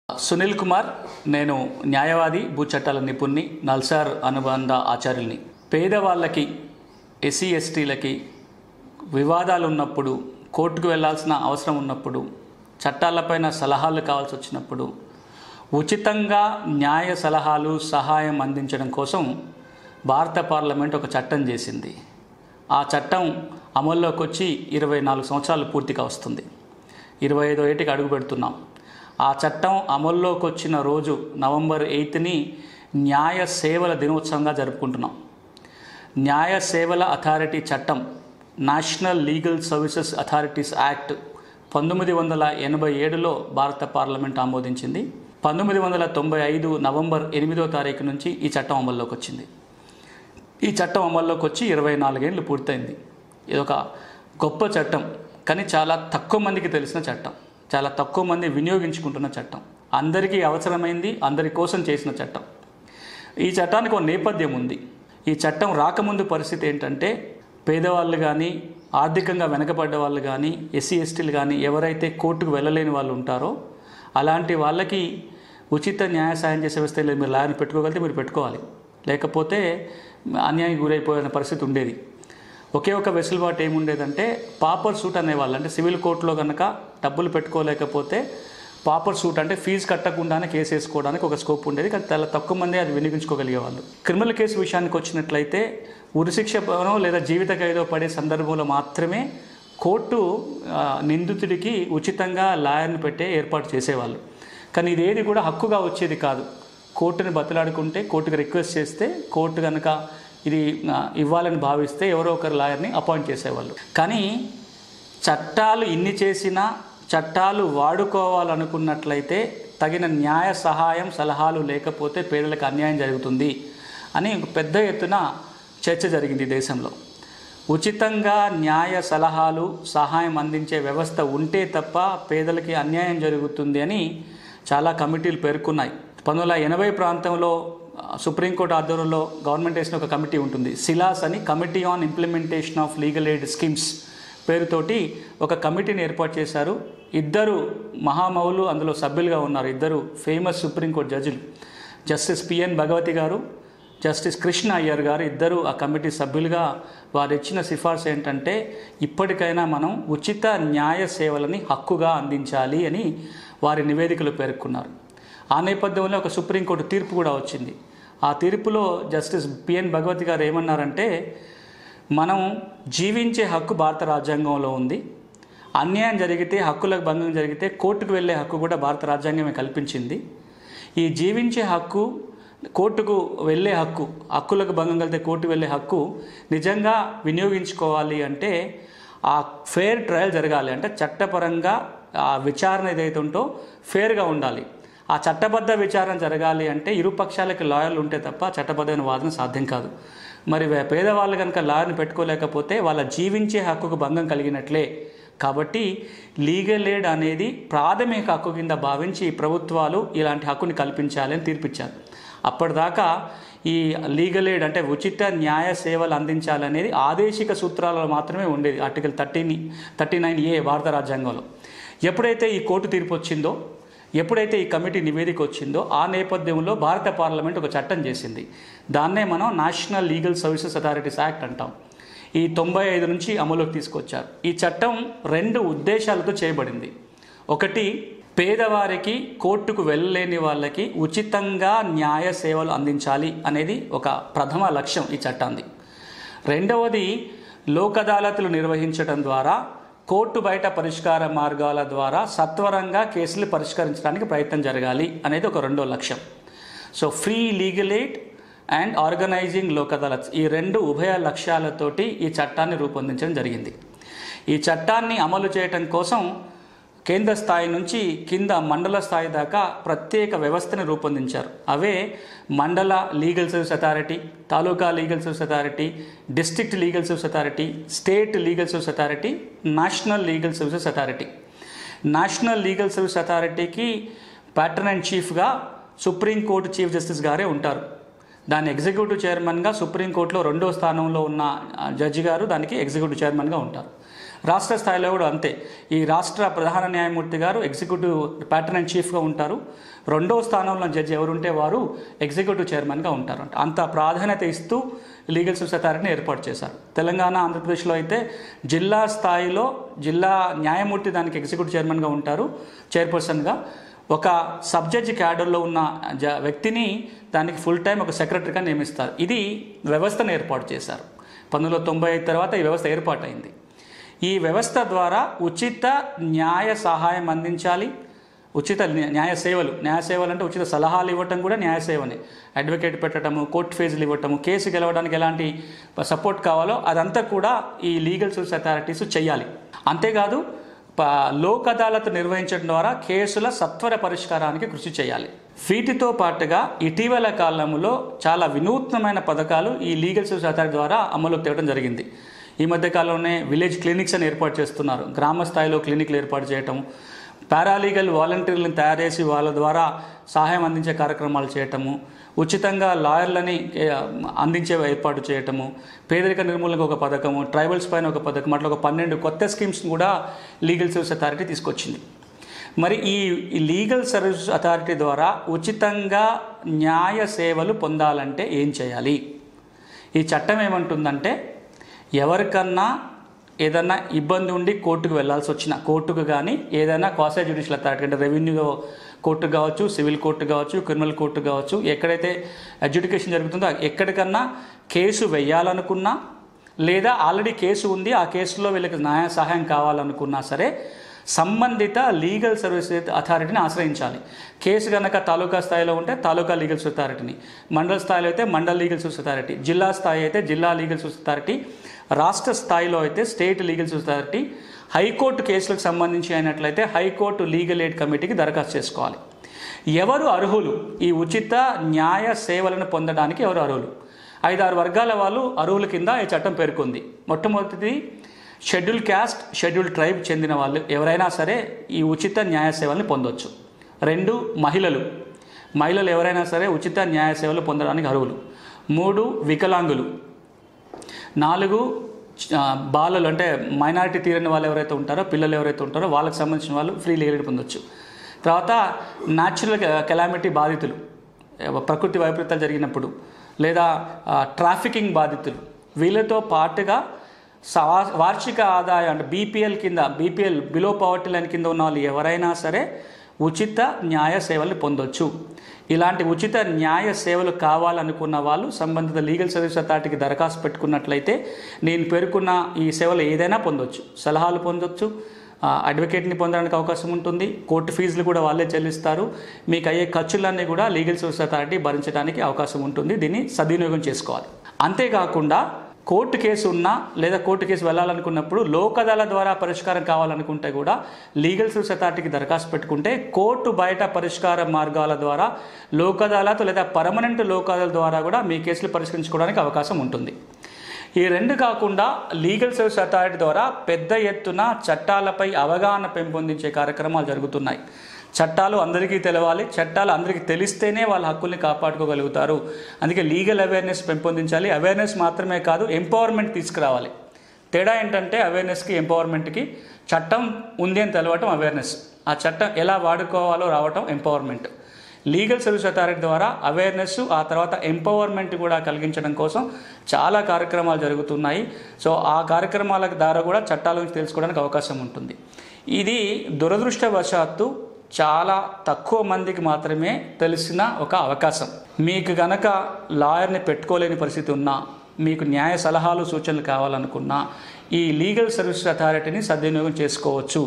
సునీల్ కుమార్ నేను న్యాయవాది భూ చట్టాల నిపుణ్ణి నల్సార్ అనుబంధ ఆచార్యుల్ని పేదవాళ్ళకి ఎస్సీ ఎస్టీలకి వివాదాలు ఉన్నప్పుడు కోర్టుకు వెళ్ళాల్సిన అవసరం ఉన్నప్పుడు చట్టాలపైన సలహాలు కావాల్సి వచ్చినప్పుడు ఉచితంగా న్యాయ సలహాలు సహాయం అందించడం కోసం భారత పార్లమెంట్ ఒక చట్టం చేసింది ఆ చట్టం అమల్లోకి వచ్చి ఇరవై నాలుగు సంవత్సరాలు పూర్తిగా వస్తుంది ఇరవై ఐదో ఏటికి అడుగు పెడుతున్నాం ఆ చట్టం అమల్లోకి వచ్చిన రోజు నవంబర్ ఎయిత్ని న్యాయ సేవల దినోత్సవంగా జరుపుకుంటున్నాం న్యాయ సేవల అథారిటీ చట్టం national legal services authorities act పంతొమ్మిది వందల ఎనభై ఏడులో భారత పార్లమెంట్ ఆమోదించింది పంతొమ్మిది వందల తొంభై ఐదు నవంబర్ ఎనిమిదో తారీఖు నుంచి ఈ చట్టం అమల్లోకి వచ్చింది ఈ చట్టం అమల్లోకి వచ్చి ఇరవై నాలుగేళ్ళు పూర్తయింది ఇది ఒక గొప్ప చట్టం కానీ చాలా తక్కువ మందికి తెలిసిన చట్టం చాలా తక్కువ మంది వినియోగించుకుంటున్న చట్టం అందరికీ అవసరమైంది అందరి కోసం చేసిన చట్టం ఈ చట్టానికి ఒక నేపథ్యం ఉంది ఈ చట్టం రాకముందు పరిస్థితి ఏంటంటే పేదవాళ్ళు కానీ ఆర్థికంగా వెనకబడ్డ వాళ్ళు కానీ ఎస్సీ ఎస్టీలు కానీ ఎవరైతే కోర్టుకు వెళ్ళలేని వాళ్ళు ఉంటారో అలాంటి వాళ్ళకి ఉచిత న్యాయ సాయం చేసే వ్యవస్థ లేదు మీరు లాయర్ని పెట్టుకోగలిగితే మీరు పెట్టుకోవాలి లేకపోతే అన్యాయం గురైపోయిన పరిస్థితి ఉండేది ఒకే ఒక వెసులుబాటు ఏముండేదంటే పాపర్ సూట్ అనేవాళ్ళు అంటే సివిల్ కోర్టులో కనుక డబ్బులు పెట్టుకోలేకపోతే పాపర్ సూట్ అంటే ఫీజు కట్టకుండానే కేసు వేసుకోవడానికి ఒక స్కోప్ ఉండేది కానీ చాలా తక్కువ మంది అది వినియోగించుకోగలిగేవాళ్ళు క్రిమినల్ కేసు విషయానికి వచ్చినట్లయితే ఉరిశిక్షనో లేదా జీవిత ఖైదో పడే సందర్భంలో మాత్రమే కోర్టు ఆ, నిందితుడికి ఉచితంగా లాయర్ని పెట్టే ఏర్పాటు చేసేవాళ్ళు కానీ ఇదేది కూడా హక్కుగా వచ్చేది కాదు కోర్టుని బతిలాడుకుంటే కోర్టుకి రిక్వెస్ట్ చేస్తే కోర్టు కనుక ఇది ఆ, ఇవ్వాలని భావిస్తే ఎవరో ఒకరు లాయర్ని అపాయింట్ చేసేవాళ్ళు కానీ చట్టాలు ఇన్ని చేసినా చట్టాలు వాడుకోవాలనుకున్నట్లయితే తగిన న్యాయ సహాయం సలహాలు లేకపోతే పేదలకు అన్యాయం జరుగుతుంది అని ఒక పెద్ద ఎత్తున చర్చ జరిగింది ఈ దేశంలో ఉచితంగా న్యాయ సలహాలు సహాయం అందించే వ్యవస్థ ఉంటే తప్ప పేదలకి అన్యాయం జరుగుతుంది అని చాలా కమిటీలు పేర్కొన్నాయి పంతొమ్మిది వందల ఎనభై ప్రాంతంలో ఆ, సుప్రీంకోర్టు ఆధ్వర్యంలో గవర్నమెంట్ వేసిన ఒక కమిటీ ఉంటుంది సిలాస్ అని committee on implementation of legal aid schemes పేరుతోటి ఒక కమిటీని ఏర్పాటు చేశారు ఇద్దరు మహామౌలు అందులో సభ్యులుగా ఉన్నారు ఇద్దరు ఫేమస్ సుప్రీంకోర్టు జడ్జిలు justice P N Bhagwati garu justice Krishna Iyer గారు ఇద్దరు ఆ కమిటీ సభ్యులుగా వారు ఇచ్చిన సిఫార్సు ఏంటంటే ఇప్పటికైనా మనం ఉచిత న్యాయ సేవలని హక్కుగా అందించాలి అని వారి నివేదికలు పేర్కొన్నారు ఆ నేపథ్యంలో ఒక సుప్రీంకోర్టు తీర్పు కూడా వచ్చింది ఆ తీర్పులో జస్టిస్ పిఎన్ భగవతి గారు ఏమన్నారంటే మనం జీవించే హక్కు భారత రాజ్యాంగంలో ఉంది అన్యాయం జరిగితే హక్కులకు భంగం జరిగితే కోర్టుకు వెళ్ళే హక్కు కూడా భారత రాజ్యాంగమే కల్పించింది ఈ జీవించే హక్కు కోర్టుకు వెళ్ళే హక్కు హక్కులకు భంగం కలిగితే కోర్టుకు వెళ్ళే హక్కు నిజంగా వినియోగించుకోవాలి అంటే ఆ ఫేర్ ట్రయల్ జరగాలి అంటే చట్టపరంగా ఆ విచారణ ఏదైతే ఉంటో ఫేర్గా ఉండాలి ఆ చట్టబద్ధ విచారణ జరగాలి అంటే ఇరు పక్షాలకి లాయర్లు ఉంటే తప్ప చట్టబద్ధమైన వాదన సాధ్యం కాదు మరి వే- పేదవాళ్ళు కనుక లాయర్ని పెట్టుకోలేకపోతే వాళ్ళ జీవించే హక్కుకు భంగం కలిగినట్లే కాబట్టి లీగల్ ఎయిడ్ అనేది ప్రాథమిక హక్కు కింద భావించి ప్రభుత్వాలు ఇలాంటి హక్కుని కల్పించాలి అని తీర్పిచ్చారు అప్పటిదాకా ఈ లీగల్ ఎయిడ్ అంటే ఉచిత న్యాయ సేవలు అందించాలనేది ఆదేశిక సూత్రాలలో మాత్రమే ఉండేది ఆర్టికల్ థర్టీని థర్టీ నైన్ ఏ భారత రాజ్యాంగంలో ఎప్పుడైతే ఈ కోర్టు తీర్పు వచ్చిందో ఎప్పుడైతే ఈ కమిటీ నివేదిక వచ్చిందో ఆ నేపథ్యంలో భారత పార్లమెంట్ ఒక చట్టం చేసింది దాన్నే మనం national legal services authorities act అంటాం ఈ తొంభై ఐదు నుంచి అమలులోకి తీసుకొచ్చారు ఈ చట్టం రెండు ఉద్దేశాలతో చేయబడింది ఒకటి పేదవారికి కోర్టుకు వెళ్ళలేని వాళ్ళకి ఉచితంగా న్యాయ సేవలు అందించాలి అనేది ఒక ప్రథమ లక్ష్యం ఈ చట్టాన్ని రెండవది లోక్ అదాలతులు నిర్వహించడం ద్వారా కోర్టు బయట పరిష్కార మార్గాల ద్వారా సత్వరంగా కేసులు పరిష్కరించడానికి ప్రయత్నం జరగాలి అనేది ఒక రెండో లక్ష్యం so free legal aid and organising Lok Adalats ఈ రెండు ఉభయ లక్ష్యాలతోటి ఈ చట్టాన్ని రూపొందించడం జరిగింది ఈ చట్టాన్ని అమలు చేయటం కోసం కేంద్ర స్థాయి నుంచి కింద మండల స్థాయి దాకా ప్రత్యేక వ్యవస్థను రూపొందించారు అవే మండల legal service authority taluka legal service authority district legal service authority state legal service authority national legal services authority national legal service అథారిటీకి ప్యాటర్న్ అండ్ చీఫ్గా సుప్రీంకోర్టు చీఫ్ జస్టిస్ గారే ఉంటారు దాని ఎగ్జిక్యూటివ్ చైర్మన్గా సుప్రీంకోర్టులో రెండో స్థానంలో ఉన్న ఆ, జడ్జి గారు దానికి ఎగ్జిక్యూటివ్ చైర్మన్గా ఉంటారు రాష్ట్ర స్థాయిలో కూడా అంతే ఈ రాష్ట్ర ప్రధాన న్యాయమూర్తి గారు ఎగ్జిక్యూటివ్ ప్యాటర్న్ అండ్ చీఫ్గా ఉంటారు రెండో స్థానంలో జడ్జి ఎవరుంటే వారు ఎగ్జిక్యూటివ్ చైర్మన్గా ఉంటారు అంత ప్రాధాన్యత ఇస్తూ లీగల్ సర్వీస్ అథారిటీని ఏర్పాటు చేశారు తెలంగాణ ఆంధ్రప్రదేశ్లో అయితే జిల్లా స్థాయిలో జిల్లా న్యాయమూర్తి దానికి ఎగ్జిక్యూటివ్ చైర్మన్గా ఉంటారు చైర్పర్సన్గా ఒక సబ్ జడ్జి క్యాడర్లో ఉన్న జ వ్యక్తిని దానికి ఫుల్ టైం ఒక సెక్రటరీగా నియమిస్తారు ఇది వ్యవస్థను ఏర్పాటు చేశారు పంతొమ్మిది వందల తొంభై ఐదు తర్వాత ఈ వ్యవస్థ ఏర్పాటైంది ఈ వ్యవస్థ ద్వారా ఉచిత న్యాయ సహాయం అందించాలి ఉచిత న్యా- న్యాయ సేవలు న్యాయ సేవలు అంటే ఉచిత సలహాలు ఇవ్వటం కూడా న్యాయ సేవనే అడ్వకేట్ పెట్టడము కోర్టు ఫీజులు ఇవ్వటము కేసు గెలవడానికి ఎలాంటి సపోర్ట్ కావాలో అదంతా కూడా ఈ లీగల్ సర్వీస్ అథారిటీస్ చేయాలి అంతేకాదు ప- లోక్ అదాలత్ నిర్వహించడం ద్వారా కేసుల సత్వర పరిష్కారానికి కృషి చేయాలి వీటితో పాటుగా ఇటీవల కాలంలో చాలా వినూత్నమైన పథకాలు ఈ లీగల్ సర్వీస్ అథారిటీ ద్వారా అమలుకి తేవడం జరిగింది ఈ మధ్య కాలంలోనే విలేజ్ క్లినిక్స్ అని ఏర్పాటు చేస్తున్నారు గ్రామ స్థాయిలో క్లినిక్లు ఏర్పాటు చేయటం పారాలీగల్ వాలంటీర్లను తయారు చేసి వాళ్ళ ద్వారా సహాయం అందించే కార్యక్రమాలు చేయటము ఉచితంగా లాయర్లని ఏ, అందించే ఏర్పాటు చేయటము పేదరిక నిర్మూలనకు ఒక పథకము ట్రైబల్స్ పైన ఒక పథకం అట్లా ఒక పన్నెండు కొత్త స్కీమ్స్ కూడా లీగల్ సర్వీస్ అథారిటీ తీసుకొచ్చింది మరి ఈ ఈ లీగల్ సర్వీస్ అథారిటీ ద్వారా ఉచితంగా న్యాయ సేవలు పొందాలంటే ఏం చేయాలి ఈ చట్టం ఏమంటుందంటే ఎవరికన్నా ఏదన్నా ఇబ్బంది ఉండి కోర్టుకు వెళ్ళాల్సి వచ్చిన కోర్టుకు కానీ ఏదైనా క్వాసీ జ్యుడిషియల్ అథారిటీ అంటే రెవెన్యూ కోర్టు కావచ్చు సివిల్ కోర్టు కావచ్చు క్రిమినల్ కోర్టు కావచ్చు ఎక్కడైతే అడ్judication జరుగుతుందో ఎక్కడికన్నా కేసు వేయాలనుకున్నా లేదా ఆల్రెడీ కేసు ఉంది ఆ కేసులో వీళ్ళకి న్యాయ సహాయం కావాలనుకున్నా సరే సంబంధిత లీగల్ సర్వీస్ అథారిటీని ఆశ్రయించాలి కేసు కనుక తాలూకా స్థాయిలో ఉంటే తాలూకా లీగల్ సర్వీస్ అథారిటీని మండల స్థాయిలో అయితే మండల్ లీగల్ సర్వీస్ అథారిటీ జిల్లా స్థాయి అయితే జిల్లా లీగల్ సర్వీస్ అథారిటీ రాష్ట్ర స్థాయిలో అయితే state legal service authority high court కేసులకు సంబంధించి అయినట్లయితే హైకోర్టు లీగల్ ఎయిడ్ కమిటీకి దరఖాస్తు చేసుకోవాలి ఎవరు అర్హులు ఈ ఉచిత న్యాయ సేవలను పొందడానికి ఎవరు అర్హులు ఐదారు వర్గాల వాళ్ళు అర్హుల కింద ఈ చట్టం పేర్కొంది మొట్టమొదటిది షెడ్యూల్ క్యాస్ట్ షెడ్యూల్ ట్రైబ్ చెందిన వాళ్ళు ఎవరైనా సరే ఈ ఉచిత న్యాయ సేవల్ని పొందొచ్చు రెండు మహిళలు మహిళలు ఎవరైనా సరే ఉచిత న్యాయ సేవలు పొందడానికి అర్హులు మూడు వికలాంగులు నాలుగు ఆ, బాలలు అంటే మైనారిటీ తీరని వాళ్ళు ఎవరైతే ఉంటారో పిల్లలు ఎవరైతే ఉంటారో వాళ్ళకి సంబంధించిన వాళ్ళు ఫ్రీ లీగల్ పొందొచ్చు తర్వాత న్యాచురల్ కెలామిటీ బాధితులు ఏ, ప్రకృతి వైపరీత్యాలు జరిగినప్పుడు లేదా ఆ, ట్రాఫికింగ్ బాధితులు వీళ్ళతో పాటుగా సవా- వార్షిక ఆదాయం అంటే బీపీఎల్ కింద బీపీఎల్ బిలో పవర్టీ లైన్ కింద ఉన్న వాళ్ళు ఎవరైనా సరే ఉచిత న్యాయ సేవలు పొందొచ్చు ఇలాంటి ఉచిత న్యాయ సేవలు కావాలనుకున్న వాళ్ళు సంబంధిత లీగల్ సర్వీస్ అథారిటీకి దరఖాస్తు పెట్టుకున్నట్లయితే నేను పేర్కొన్న ఈ సేవలు ఏదైనా పొందొచ్చు సలహాలు పొందొచ్చు ఆ, అడ్వకేట్ని పొందడానికి అవకాశం ఉంటుంది కోర్టు ఫీజులు కూడా వాళ్ళే చెల్లిస్తారు మీకు అయ్యే ఖర్చులన్నీ కూడా లీగల్ సర్వీస్ అథారిటీ భరించడానికి అవకాశం ఉంటుంది దీన్ని సద్వినియోగం చేసుకోవాలి అంతేకాకుండా కోర్టు కేసు ఉన్నా లేదా కోర్టు కేసు వెళ్ళాలనుకున్నప్పుడు లోక్ అదాలత్ ద్వారా పరిష్కారం కావాలనుకుంటే కూడా లీగల్ సర్వీస్ అథారిటీకి దరఖాస్తు పెట్టుకుంటే కోర్టు బయట పరిష్కార మార్గాల ద్వారా లోక్ అదాలత్ లేదా పర్మనెంట్ లోక్ అదాలత్ ద్వారా కూడా మీ కేసులు పరిష్కరించుకోవడానికి అవకాశం ఉంటుంది ఈ రెండు కాకుండా లీగల్ సర్వీస్ అథారిటీ ద్వారా పెద్ద ఎత్తున చట్టాలపై అవగాహన పెంపొందించే కార్యక్రమాలు జరుగుతున్నాయి చట్టాలు అందరికీ తెలవాలి చట్టాలు అందరికీ తెలిస్తేనే వాళ్ళ హక్కుల్ని కాపాడుకోగలుగుతారు అందుకే లీగల్ అవేర్నెస్ పెంపొందించాలి అవేర్నెస్ మాత్రమే కాదు ఎంపవర్మెంట్ తీసుకురావాలి తేడా ఏంటంటే అవేర్నెస్కి ఎంపవర్మెంట్కి చట్టం ఉంది అని తెలవటం అవేర్నెస్ ఆ చట్టం ఎలా వాడుకోవాలో రావటం ఎంపవర్మెంట్ లీగల్ సర్వీస్ అథారిటీ ద్వారా అవేర్నెస్ ఆ తర్వాత ఎంపవర్మెంట్ కూడా కలిగించడం కోసం చాలా కార్యక్రమాలు జరుగుతున్నాయి సో ఆ కార్యక్రమాల ద్వారా కూడా చట్టాల గురించి తెలుసుకోవడానికి అవకాశం ఉంటుంది ఇది దురదృష్టవశాత్తు చాలా తక్కువ మందికి మాత్రమే తెలిసిన ఒక అవకాశం మీకు గనక లాయర్ని పెట్టుకోలేని పరిస్థితి ఉన్నా మీకు న్యాయ సలహాలు సూచనలు కావాలనుకున్నా ఈ లీగల్ సర్వీస్ అథారిటీని సద్వినియోగం చేసుకోవచ్చు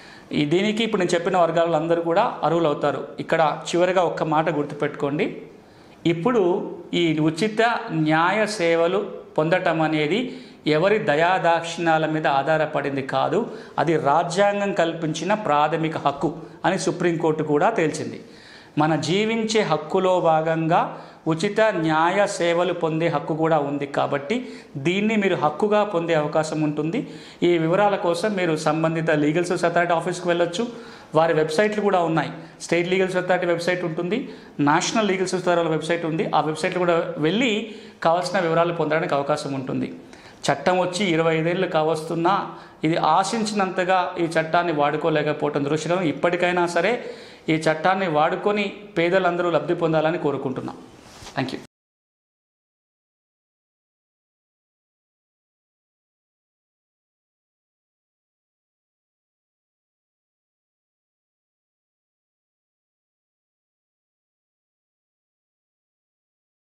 ఈ దీనికి ఇప్పుడు నేను చెప్పిన వర్గాలు అందరూ కూడా అర్హులు అవుతారు ఇక్కడ చివరిగా ఒక్క మాట గుర్తుపెట్టుకోండి ఇప్పుడు ఈ ఉచిత న్యాయ సేవలు పొందటం అనేది ఎవరి దయాదాక్షిణ్యాల మీద ఆధారపడింది కాదు అది రాజ్యాంగం కల్పించిన ప్రాథమిక హక్కు అని సుప్రీంకోర్టు కూడా తేల్చింది మన జీవించే హక్కులో భాగంగా ఉచిత న్యాయ సేవలు పొందే హక్కు కూడా ఉంది కాబట్టి దీన్ని మీరు హక్కుగా పొందే అవకాశం ఉంటుంది ఈ వివరాల కోసం మీరు సంబంధిత లీగల్ సర్వీస్ అథారిటీ ఆఫీస్కి వెళ్ళొచ్చు వారి వెబ్సైట్లు కూడా ఉన్నాయి state legal service authority website ఉంటుంది national legal service authority website ఉంది ఆ వెబ్సైట్లు కూడా వెళ్ళి కావాల్సిన వివరాలు పొందడానికి అవకాశం ఉంటుంది చట్టం వచ్చి ఇరవై ఐదేళ్ళు కావస్తున్నా ఇది ఆశించినంతగా ఈ చట్టాన్ని వాడుకోలేకపోవటం దృష్టిలో ఇప్పటికైనా సరే ఈ చట్టాన్ని వాడుకొని పేదలందరూ లబ్ధి పొందాలని కోరుకుంటున్నాం థ్యాంక్ యూ